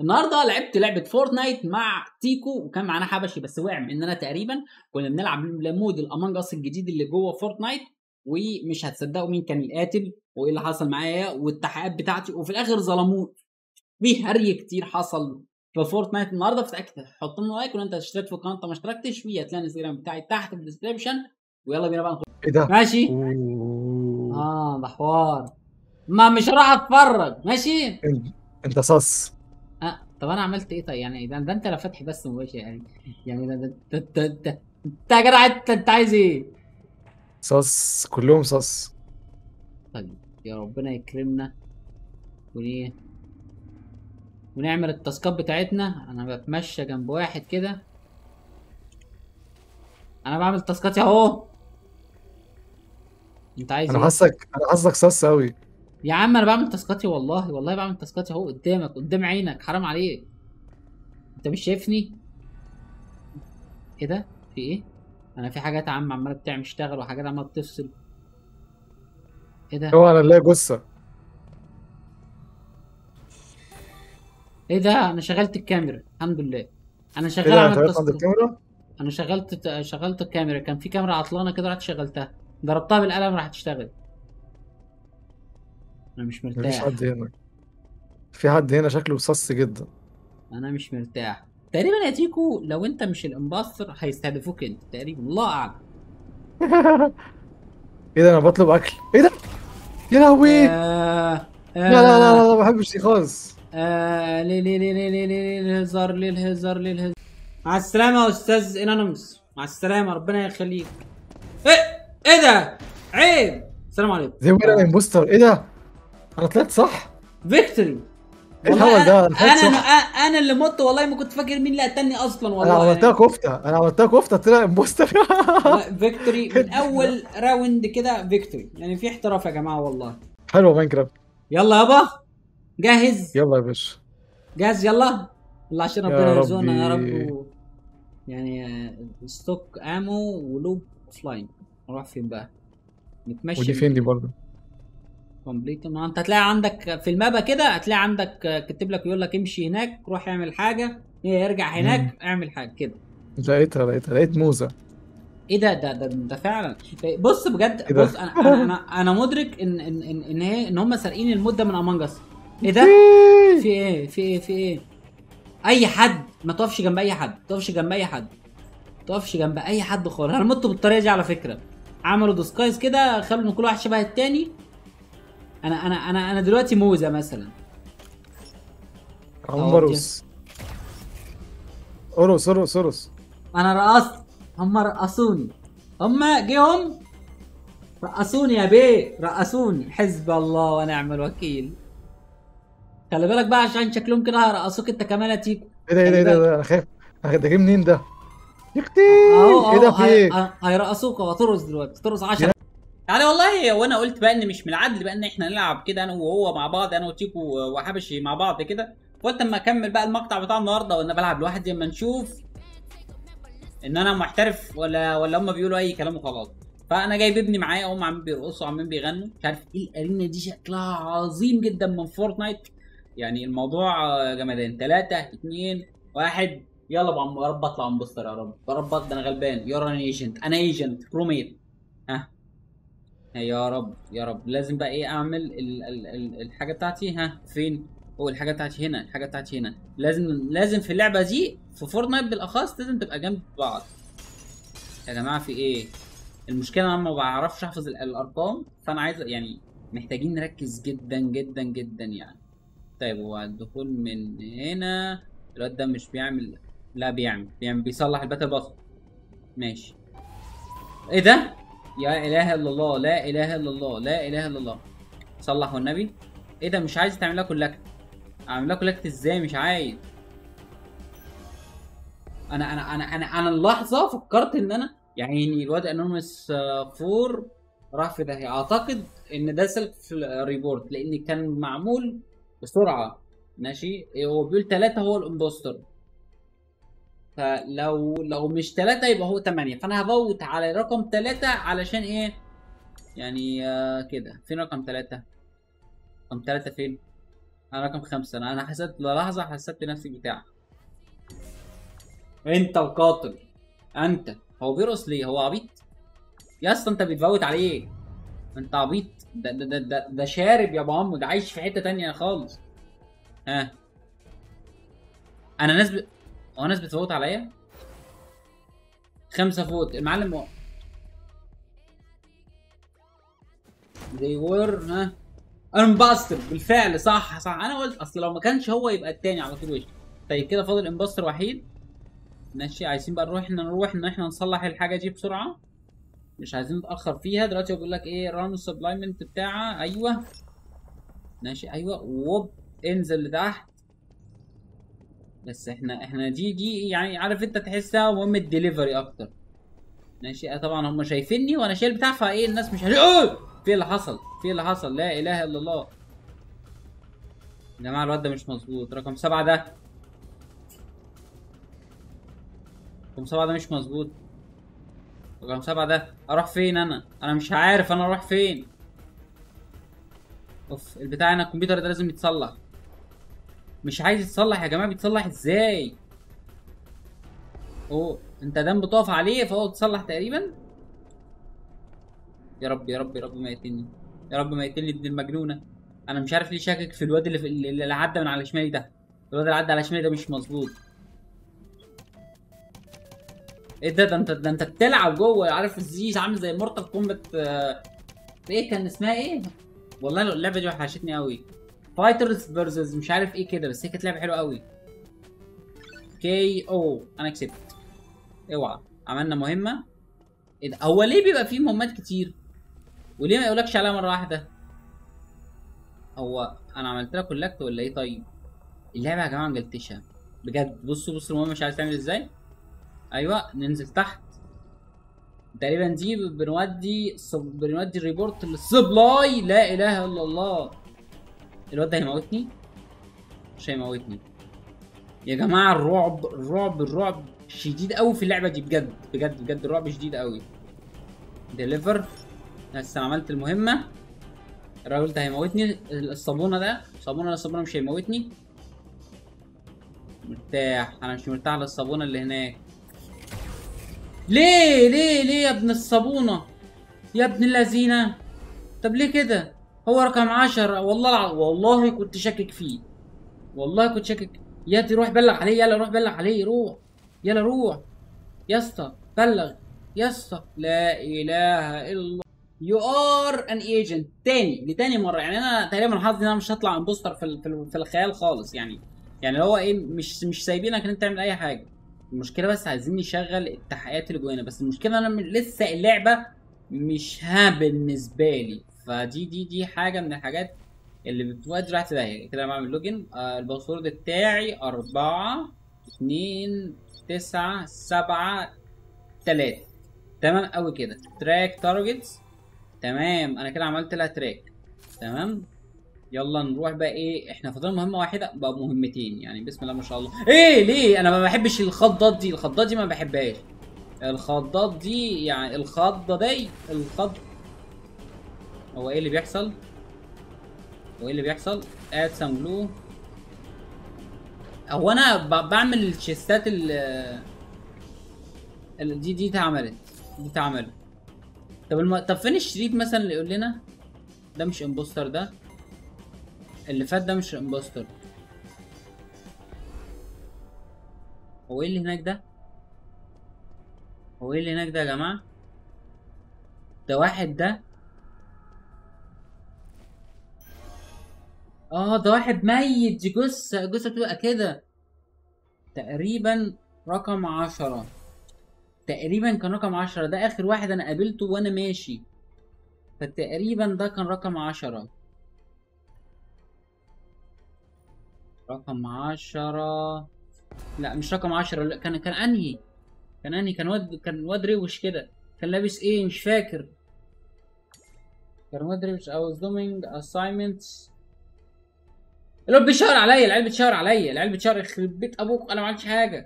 النهارده لعبت لعبه فورتنايت مع تيكو وكان معانا حبشي بس وقع مننا تقريبا كنا بنلعب مود الامانج اس الجديد اللي جوه فورتنايت ومش هتصدقوا مين كان القاتل وايه اللي حصل معايا والتحقيقات بتاعتي وفي الاخر ظلموه في هري كتير حصل في فورتنايت النهارده فتاكد حط لنا لايك ولو انت اشتركت في القناه انت ما اشتركتش فيه هتلاقي الانستجرام بتاعي تحت في الديسكربشن ويلا بينا بقى نخش ايه ده؟ ماشي أوه. اه ده حوار ما مش راح اتفرج ماشي انت انت صص آه طب انا عملت ايه طيب يعني ده, ده انت لا فاتح بس مباشر يعني يعني ده ده ده ده- ده- انت يا جدع انت انت عايز ايه؟ صص كلهم صص طيب يا ربنا يكرمنا وليه ونعمل التاسكات بتاعتنا انا بتمشى جنب واحد كده انا بعمل تاسكاتي اهو انت عايز انا ايه؟ حاسك انا حاسك صص قوي يا عم انا بعمل تاسكاتي والله والله بعمل تاسكاتي اهو قدامك قدام عينك حرام عليك انت مش شايفني ايه ده في ايه انا في حاجات يا عم عماله بتعمل اشتغل وحاجات عماله بتفصل ايه ده هو انا نلاقي جثه ايه ده انا شغلت الكاميرا الحمد لله انا ايه شغال ده عمل انت واقف عند تاسك الكاميرا؟ انا شغلت شغلت الكاميرا كان في كاميرا عطلانه كده رحت شغلتها ضربتها بالقلم راح تشتغل انا مش مفيش مرتاح حد هنا في حد هنا شكله صص جدا انا مش مرتاح تقريبا يا تيكو لو انت مش الامباستر هيستهدفوك انت تقريبا الله اعلم ايه ده انا بطلب اكل ايه ده؟ يا لهوي آه لا لا لا لا آه ما بحبش دي خالص آه ليه ليه ليه ليه ليه ليه ليه الهزار ليه الهزار ليه الهزار مع السلامة يا استاذ انونيمس مع السلامة ربنا يخليك ايه ايه ده عيب السلام عليكم زي ما انا امبوستر ايه ده؟ انا طلعت صح؟ فيكتوري ايه الهبل ده؟ انا انا طلعت انا, صح انا اللي مت والله ما كنت فاكر مين اللي قتلني اصلا انا والله عملتها كفته انا عملتها كفته طلع امبوستر لا، فيكتوري من اول راوند كده فيكتوري يعني في احتراف يا جماعه والله حلوه ماينكرافت يلا يابا جاهز يلا يا باشا جاهز يلا الله عشان يا ربنا يرزقنا يا ربي. رب و... يعني آه، ستوك امو ولوب اوف لاين نروح فين بقى نتمشى ودي فين دي برضه؟ كومبليت ما انت هتلاقي عندك في المابا كده هتلاقي عندك آه، كاتب لك يقول لك امشي هناك روح اعمل حاجه ارجع هناك اعمل حاجه كده لقيتها لقيتها لقيت موزه ايه ده ده ده, ده فعلا بص بجد إيه ده؟ بص انا انا انا, أنا مدرك ان ان ان ان, هي ان هم سارقين المده من امانج اس ايه ده في ايه في ايه في ايه اي حد ما تقفش جنب اي حد ما تقفش جنب اي حد ما تقفش جنب اي حد خالص انا مت بالطريقه دي على فكره عملوا ديسكايز كده خلوا ان كل واحد شبه التاني انا انا انا انا دلوقتي موزه مثلا هم رقص ارقص ارقص ارقص انا رقصت هم رقصوني هم جيهم رقصوني يا بيه رقصوني حزب الله ونعم الوكيل خلي بالك بقى عشان شكلهم كده هيرقصوك انت كمان يا تيكو ايه ده ايه ده ايه خلي ده انا خايف أنا ده جه منين ده؟ يا اختي اهو ايه ده اهو في هي- ايه؟ ه- هيرقصوك وهترقص دلوقتي ترقص 10 يعني والله وانا قلت بقى ان مش من العدل بقى ان احنا نلعب كده انا وهو مع بعض انا وتيكو وحبشي مع بعض كده قلت اما اكمل بقى المقطع بتاع النهارده وانا بلعب لوحدي اما نشوف ان انا محترف ولا ولا هم بيقولوا اي كلام وخلاص فانا جايب ابني معايا هم عمالين بيرقصوا عمالين بيغنوا مش عارف ايه الارينا دي شكلها عظيم جدا من فورتنايت يعني الموضوع آه، جمدان 3 2 1 يلا ابو عم يا رب اطلع انبستر يا رب يا رب ده انا غلبان يا انا ايجنت انا ايجنت كروميت ها يا رب يا رب لازم بقى ايه اعمل ال ال ال الحاجه بتاعتي ها فين هو الحاجه بتاعتي هنا الحاجه بتاعتي هنا لازم لازم في اللعبه دي في فورتنايت بالاخص لازم تبقى جنب بعض يا جماعه في ايه المشكله انا ما بعرفش احفظ ال- الارقام فانا عايز يعني محتاجين نركز جدا جدا جدا يعني طيب هو الدخول من هنا الواد ده مش بيعمل لا بيعمل بيعمل بيصلح الباتل باص ماشي ايه ده يا اله الا الله لا اله الا الله لا اله الا الله صلح والنبي ايه ده مش عايز تعمل لها كولكت اعمل لها كولكت ازاي مش عايز انا انا انا انا انا اللحظه فكرت ان انا يعني الواد انونيمس فور راح في داهيه اعتقد ان ده سيلف ريبورت لان كان معمول بسرعه ماشي هو بيقول ثلاثة هو الامبوستر فلو لو مش ثلاثة يبقى هو ثمانية فانا هفوت على رقم ثلاثة علشان ايه يعني آه كده فين رقم ثلاثة رقم ثلاثة فين انا رقم خمسة انا انا حسيت للحظة حسيت نفسي بتاع انت القاتل انت هو بيرقص ليه هو عبيط يا اسطى انت بتفوت عليه انت عبيط ده ده ده ده, ده شارب يا ابو عمو ده عايش في حتة تانية خالص ها انا ناس ب... هو ناس بتفوت عليا خمسة فوت المعلم و... they were ها امباستر بالفعل صح صح انا قلت اصل لو ما كانش هو يبقى التاني على طول وش طيب كده فاضل امباستر وحيد ماشي عايزين بقى نروح احنا نروح ان احنا نصلح الحاجه دي بسرعه مش عايزين نتاخر فيها دلوقتي هو بيقول لك ايه ران السبلايمنت بتاعها ايوه ماشي ايوه ووب انزل لتحت بس احنا احنا دي دي يعني عارف انت تحسها مهمه ديليفري اكتر ماشي اه طبعا هم شايفيني وانا شايل بتاع فايه الناس مش هل... في اللي حصل في اللي حصل لا اله الا الله يا جماعه الواد ده مش مظبوط رقم سبعة ده رقم سبعة ده مش مظبوط رقم سبعة ده اروح فين انا انا مش عارف انا اروح فين اوف البتاع هنا الكمبيوتر ده لازم يتصلح مش عايز يتصلح يا جماعه بيتصلح ازاي اوه انت دام بتقف عليه فهو اتصلح تقريبا يا رب يا رب يا رب ما يقتلني يا رب ما يقتلني ابن المجنونه انا مش عارف ليه شاكك في الواد اللي في اللي عدى من على شمالي ده الواد اللي عدى على شمالي ده مش مظبوط ايه ده ده انت ده انت بتلعب جوه عارف الزيز عامل زي مورتال كومبات آه، ايه كان اسمها ايه والله اللعبه دي وحشتني قوي فايترز فيرسز مش عارف ايه كده بس هي كانت لعبه حلوه قوي كي او انا كسبت اوعى عملنا مهمه ايه ده هو ليه بيبقى فيه مهمات كتير وليه ما يقولكش عليها مره واحده هو انا عملت لها كولكت ولا ايه طيب اللعبه يا جماعه مجلتشها بجد بصوا بصوا المهمه مش عارف تعمل ازاي ايوه ننزل تحت تقريبا دي بنودي صب- بنودي الريبورت للسبلاي لا اله الا الله الواد ده هيموتني مش هيموتني يا جماعه الرعب الرعب الرعب شديد قوي في اللعبه دي بجد بجد بجد الرعب شديد قوي ديليفر بس أنا عملت المهمه الراجل ده هيموتني الصابونه ده صابونه الصابونه مش هيموتني مرتاح انا مش مرتاح للصابونه اللي هناك ليه ليه ليه يا ابن الصابونه يا ابن اللذينه طب ليه كده هو رقم عشرة والله الع... والله كنت شاكك فيه والله كنت شاكك يا دي روح بلغ عليه يلا روح بلغ عليه روح يلا روح يا اسطى بلغ يا اسطى لا اله الا الله يو ار ان ايجنت تاني لتاني مره يعني انا تقريبا حظي ان انا مش هطلع امبوستر في ال- في, ال- في الخيال خالص يعني يعني اللي هو ايه مش مش سايبينك ان انت تعمل اي حاجه المشكله بس عايزين نشغل التحقيقات اللي جوانا بس المشكله انا من- لسه اللعبه مش ها بالنسبه لي فدي دي دي حاجه من الحاجات اللي بتودي راحت داهيه كده انا بعمل لوجن آه الباسورد بتاعي أربعة اتنين تسعة سبعة تلاتة تمام قوي كده تراك تارجتس تمام انا كده عملت لها تراك تمام يلا نروح بقى ايه احنا فاضل مهمه واحده بقى مهمتين يعني بسم الله ما شاء الله ايه ليه انا ما بحبش الخضات دي الخضات دي ما بحبهاش الخضات دي يعني الخضه دي الخض هو ايه اللي بيحصل هو ايه اللي بيحصل اد سام جلو هو انا ب- بعمل الشيستات ال ال- دي دي اتعملت دي اتعملت طب الم... طب فين الشريط مثلا اللي يقول لنا ده مش امبوستر ده اللي فات ده مش امبوستر هو ايه اللي هناك ده هو ايه اللي هناك ده يا جماعه ده واحد ده اه ده واحد ميت دي جثة جثة بتبقى كده تقريبا رقم عشرة تقريبا كان رقم عشرة ده آخر واحد أنا قابلته وأنا ماشي فتقريبا ده كان رقم عشرة رقم عشرة لا مش رقم عشرة لا كان كان أنهي كان أنهي كان واد كان واد روش كده كان لابس إيه مش فاكر كان واد روش I was doing assignments الواد بيشاور عليا العيال بتشاور عليا العيال بتشاور يخرب بيت ابوك انا ما عملتش حاجه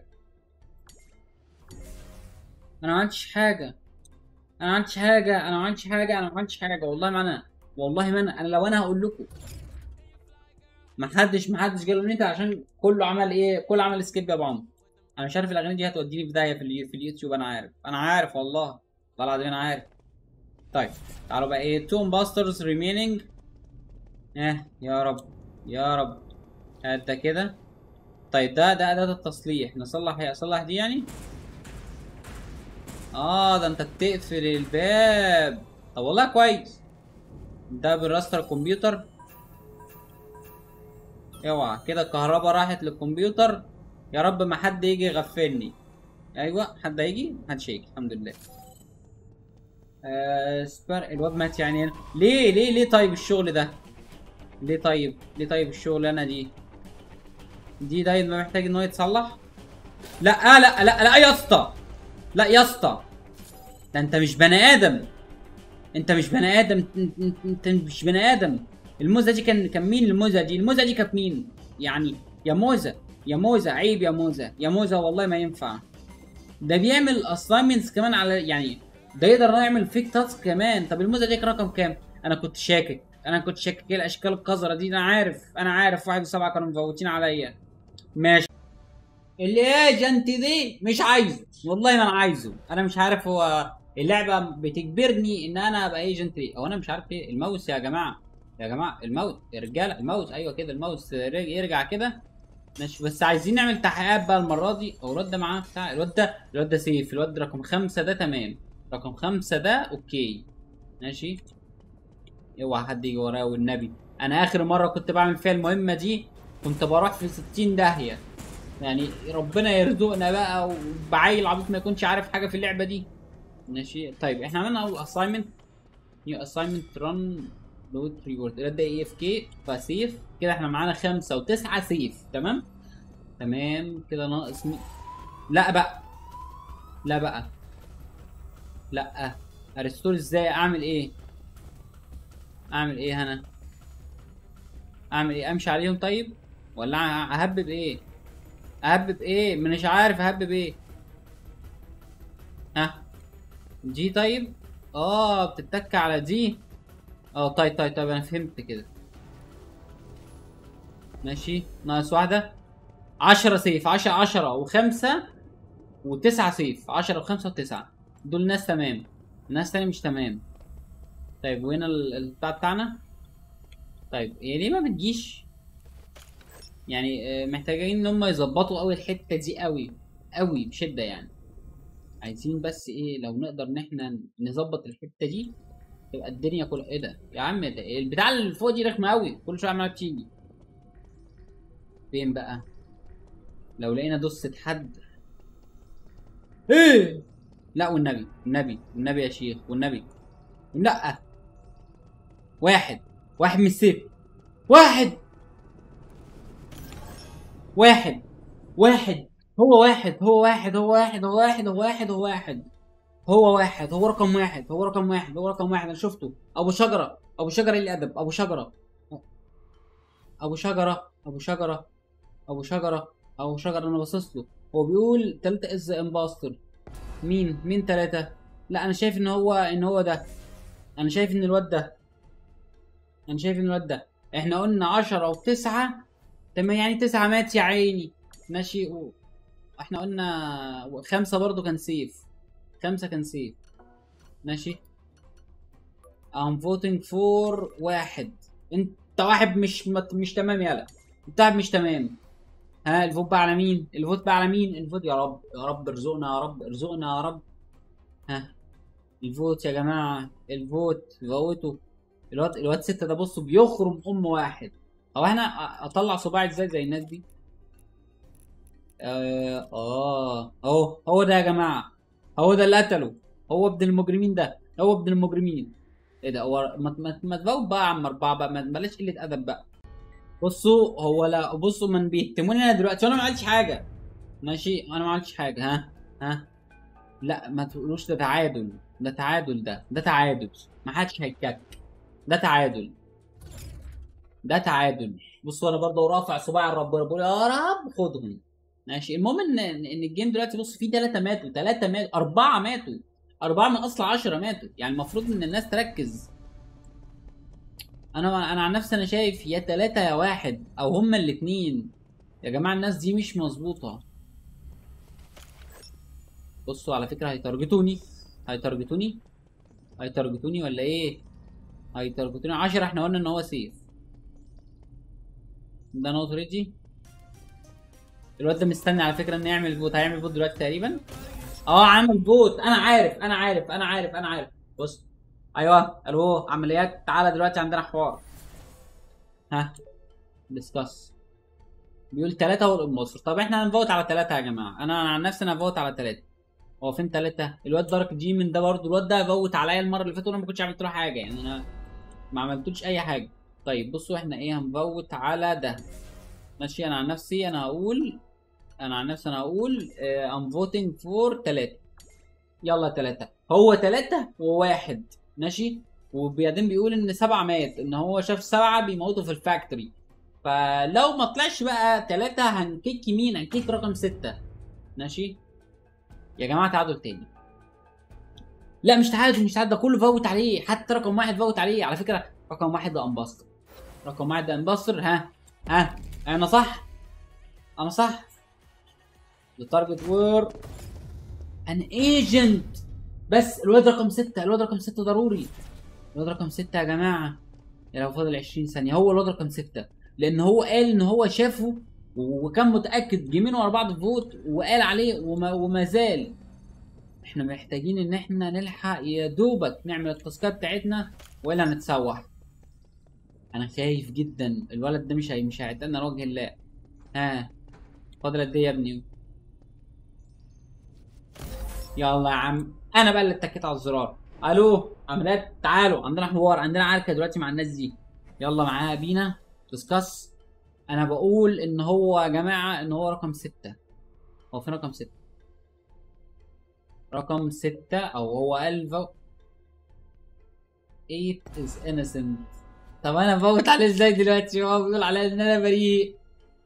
انا ما عملتش حاجه انا ما عملتش حاجه انا ما عملتش حاجه انا ما عملتش حاجه والله ما انا والله ما انا انا لو انا هقول لكم ما حدش ما حدش قال انت عشان كله عمل ايه كله عمل سكيب يا بام انا مش عارف الاغاني دي هتوديني في داهيه في, اليو... في اليوتيوب انا عارف انا عارف والله والله العظيم انا عارف طيب تعالوا بقى ايه توم باسترز ريمينينج اه يا رب يا رب هات ده كده طيب ده ده اداه التصليح نصلح اصلح دي يعني اه ده انت بتقفل الباب طب والله كويس ده بالراستر الكمبيوتر اوعى كده الكهرباء راحت للكمبيوتر يا رب ما حد يجي يغفلني ايوه حد هيجي محدش هيجي الحمد لله آه سبر الواد مات يعني ليه ليه ليه طيب الشغل ده ليه طيب ليه طيب الشغل انا دي دي ده ما محتاج ان هو يتصلح لا لا لا لا يا اسطى لا يا اسطى ده انت مش بني ادم انت مش بني ادم انت, انت مش بني ادم الموزه دي كان كان مين الموزه دي الموزه دي كانت مين يعني يا موزه يا موزه عيب يا موزه يا موزه والله ما ينفع ده بيعمل اساينمنتس كمان على يعني ده يقدر يعمل فيك تاسك كمان طب الموزه دي رقم كام انا كنت شاكك انا كنت شاكك ايه الاشكال القذره دي انا عارف انا عارف واحد وسبعه كانوا مفوتين عليا ماشي الايجنت دي مش عايزه والله ما انا عايزه انا مش عارف هو اللعبه بتجبرني ان انا ابقى ايجنت ليه هو انا مش عارف ايه الماوس يا جماعه يا جماعه الماوس يا رجاله الماوس ايوه كده الماوس يرجع كده ماشي بس عايزين نعمل تحقيقات بقى المره دي هو الواد ده معاه بتاع الواد ده الواد ده سيف الواد ده رقم خمسة ده تمام رقم خمسة ده اوكي ماشي اوعى حد يجي ورايا والنبي انا اخر مره كنت بعمل فيها المهمه دي كنت بروح في 60 داهيه يعني ربنا يرزقنا بقى وبعيل عبيط ما يكونش عارف حاجه في اللعبه دي ماشي طيب احنا عملنا اول اساينمنت نيو اساينمنت ران لود ريورد ده اي اف كي فسيف كده احنا معانا خمسة وتسعة سيف تمام تمام كده ناقص مي... لا بقى لا بقى لا ارستور ازاي اعمل ايه اعمل ايه هنا اعمل ايه امشي عليهم طيب ولا اهبب ايه اهبب ايه مش عارف اهبب ايه ها دي طيب اه بتتك على دي اه طيب طيب طيب انا فهمت كده ماشي ناقص واحدة عشرة سيف عشرة عشرة وخمسة وتسعة سيف عشرة وخمسة وتسعة دول ناس تمام ناس تاني مش تمام طيب وين البتاع بتاعنا طيب هي ليه ما بتجيش يعني محتاجين ان هم يظبطوا قوي الحته دي قوي قوي بشده يعني عايزين بس ايه لو نقدر ان احنا نظبط الحته دي تبقى الدنيا كلها ايه ده يا عم ده البتاع اللي فوق دي رخمه قوي كل شويه عماله بتيجي فين بقى لو لقينا دسة حد ايه لا والنبي والنبي والنبي يا شيخ والنبي لا واحد واحد من السيف واحد واحد واحد هو واحد هو واحد هو واحد هو واحد هو واحد هو واحد هو واحد هو رقم واحد هو رقم واحد هو رقم واحد انا شفته ابو شجره ابو شجره الادب ابو شجره ابو شجره ابو شجره ابو شجره ابو شجره انا باصص له هو بيقول تلاتة از امباستر مين مين تلاتة لا انا شايف ان هو ان هو ده انا شايف ان الواد ده انا شايف ان الواد ده احنا قلنا عشرة وتسعة تمام يعني تسعة مات يا عيني ماشي و... احنا قلنا خمسة برضو كان سيف خمسة كان سيف ماشي I'm voting for واحد انت واحد مش مت... مش تمام يالا انت واحد مش تمام ها الفوت بقى على مين الفوت بقى على مين الفوت يا رب يا رب ارزقنا يا رب ارزقنا يا رب ها الفوت يا جماعة الفوت فوتوا الواد الواد ستة ده بصوا بيخرم ام واحد هو احنا اطلع صباعي ازاي زي الناس دي اه اه اهو هو ده يا جماعه هو ده اللي قتله هو ابن المجرمين ده هو ابن المجرمين ايه ده هو ما ما, ما تفوت بقى يا عم اربعه بقى ما بلاش قله ادب بقى بصوا هو لا بصوا من بيهتموني انا دلوقتي وانا ما عملتش حاجه ماشي انا ما عملتش حاجه ها ها لا ما تقولوش ده تعادل ده تعادل ده ده تعادل ما حدش هيتكك ده تعادل ده تعادل بصوا انا برضه رافع صباعي لربنا بقول يا رب خدهم ماشي المهم ان ان الجيم دلوقتي بص فيه ثلاثه ماتوا ثلاثه ماتوا اربعه ماتوا اربعه من اصل 10 ماتوا يعني المفروض ان الناس تركز انا انا عن نفسي انا شايف يا تلاتة يا واحد او هما الاتنين يا جماعه الناس دي مش مظبوطه بصوا على فكره هيتارجتوني هيتارجتوني هيتارجتوني ولا ايه هيتارجتوني 10 احنا قلنا ان هو سيف ده نوت ريدي الواد ده مستني على فكره انه يعمل فوت هيعمل فوت دلوقتي تقريبا اه عامل فوت انا عارف انا عارف انا عارف انا عارف بص ايوه الو عمليات تعالى دلوقتي عندنا حوار ها ديسكاس بيقول ثلاثة والامبوستر طب احنا هنفوت على ثلاثة يا جماعة انا عن نفسي انا هفوت على ثلاثة هو فين ثلاثة الواد دارك جيمن ده برضه الواد ده فوت عليا المرة اللي فاتت وانا ما كنتش عملت له حاجة يعني انا ما عملتلوش اي حاجة طيب بصوا احنا ايه هنفوت على ده ماشي انا عن نفسي انا هقول انا عن نفسي انا هقول ام فوتنج فور ثلاثة يلا ثلاثة هو ثلاثة وواحد ماشي وبعدين بيقول ان سبعة مات ان هو شاف سبعة بيموتوا في الفاكتوري فلو ما طلعش بقى ثلاثة هنكيك مين هنكيك رقم ستة ماشي يا جماعة تعادل تاني لا مش تعادل مش تعادل ده كله فوت عليه حتى رقم واحد فوت عليه على فكرة رقم واحد ده امباستر رقم واحد ده امباستر ها ها انا صح انا صح The target were an agent بس الواد رقم ستة الواد رقم ستة ضروري الواد رقم ستة يا جماعة يا لو فاضل 20 ثانية هو الواد رقم ستة لأن هو قال إن هو شافه وكان متأكد جيمين ورا بعض فوت وقال عليه وما, وما زال احنا محتاجين ان احنا نلحق يا دوبك نعمل التاسكات بتاعتنا والا هنتسوح انا خايف جدا الولد ده مش هي مش هيعتقنا لوجه الله ها فاضل قد ايه يا ابني يلا يا عم انا بقى اللي اتكيت على الزرار الو عمليات تعالوا عندنا حوار عندنا عركه دلوقتي مع الناس دي يلا معاها بينا ديسكاس انا بقول ان هو يا جماعه ان هو رقم ستة هو فين رقم ستة رقم ستة او هو الفا 8 is innocent طب انا بفوت عليه ازاي دلوقتي هو بيقول عليا ان انا بريء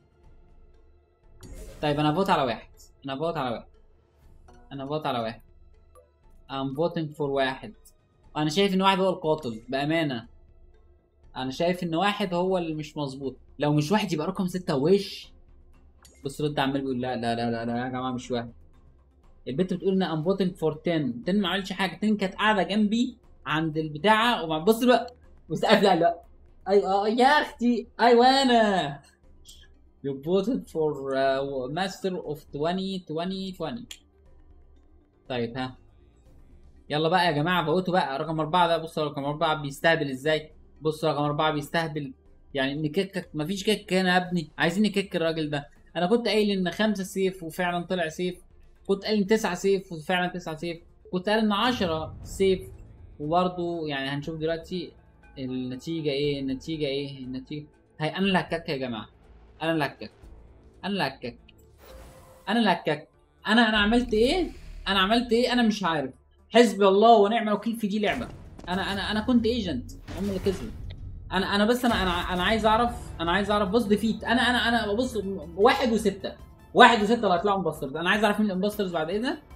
طيب انا فوت على واحد انا فوت على واحد انا فوت على واحد I'm voting for واحد انا شايف ان واحد هو القاتل بامانه انا شايف ان واحد هو اللي مش مظبوط لو مش واحد يبقى رقم ستة وش بص رد عمال بيقول لا لا لا لا, لا يا جماعه مش واحد البنت بتقول ان I'm voting for 10 10 ما عملش حاجه 10 كانت قاعده جنبي عند البتاعه وبعد بص بقى وسقف لا لا ايوه يا اختي ايوه انا You voted for uh, Master of 2020 طيب ها يلا بقى يا جماعه فوتوا بقى رقم أربعة ده بصوا رقم أربعة بيستهبل ازاي بصوا رقم أربعة بيستهبل يعني نككك مفيش كيك هنا يا ابني عايزين نكك الراجل ده انا كنت قايل ان خمسة سيف وفعلا طلع سيف كنت قايل ان تسعة سيف وفعلا تسعة سيف كنت قايل ان عشرة سيف وبرضه يعني هنشوف دلوقتي النتيجة ايه النتيجة ايه النتيجة هي انا اللي هكك يا جماعة انا اللي هكك انا اللي هكك انا اللي هكك انا انا عملت ايه انا عملت ايه انا مش عارف حسبي الله ونعم الوكيل في دي لعبه انا انا انا كنت ايجنت هم اللي كسبوا انا انا بس انا انا انا عايز اعرف انا عايز اعرف بص ديفيت انا انا انا بص واحد وسته واحد وسته اللي هيطلعوا امباسترز انا عايز اعرف مين الامباسترز بعد ايه ده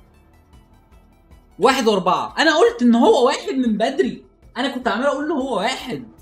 واحد واربعه انا قلت ان هو واحد من بدري انا كنت عمال اقول له هو واحد